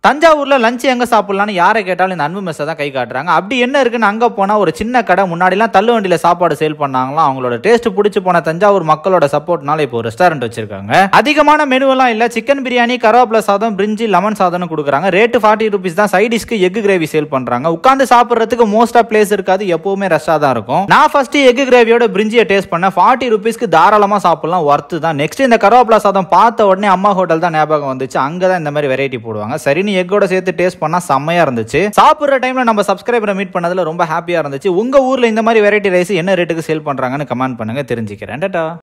தஞ்சாவூர்ல லஞ்ச் எங்க சாப்பிடலாம்னு யாரை கேட்டாலும் இந்த அன்பு மெஸ்ஸை தான் கை காட்டுறாங்க அப்படி என்ன இருக்குன்னு அங்க போனா ஒரு சின்ன கடை முன்னாடிலாம் தள்ளு வண்டியில சாப்பாடு சேல் பண்ணாங்களாம் அவங்களோட டேஸ்ட் பிடிச்சு போன தஞ்சாவூர் மக்களோட சப்போர்ட்னால இப்போ ரெஸ்டாரண்ட் வச்சிருக்காங்க அதிகமான மெனுவெல்லாம் இல்ல சிக்கன் பிரியாணி கருவேப்பிலை சாதம் பிரிஞ்சி லெமன் சாதம்னு கொடுக்குறாங்க ரேட்டு ஃபார்ட்டி ருபீஸ் தான் சைடிஷ்க்கு எக் கிரேவி சேல் பண்றாங்க உட்காந்து சாப்பிடுறதுக்கு மோஸ்டா பிளேஸ் இருக்காது எப்பவுமே ரஷ்ஷா தான் இருக்கும் நான் ஃபர்ஸ்ட் எக் கிரேவியோட பிரிஞ்சியை டேஸ்ட் பண்ணேன் ஃபார்ட்டி ருபீஸ்க்கு தாராளமா சாப்பிடலாம் ஒர்த்து தான் நெக்ஸ்ட் இந்த கருவேப்பிலை சாதம் பார்த்த உடனே அம்மா ஹோட்டல் தான் ஞாபகம் வந்துச்சு அங்க தான் இந்த மாதிரி வெரைட்டி போடுவாங்க சரின்னு எக்கோட சேர்த்து டேஸ்ட் பண்ணா செம்மையா இருந்துச்சு சாப்பிடுற டைம்ல நம்ம சப்ஸ்கிரைபரை மீட் பண்ணதுல ரொம்ப ஹாப்பியா இருந்துச்சு உங்க ஊர்ல இந்த மாதிரி வெரைட்டி ரைஸ் என்ன ரேட்டுக்கு சேல் பண்றாங்கன்னு கமெண்ட் பண்ணுங்க தெரிஞ்சுக்கிறேன் டாடா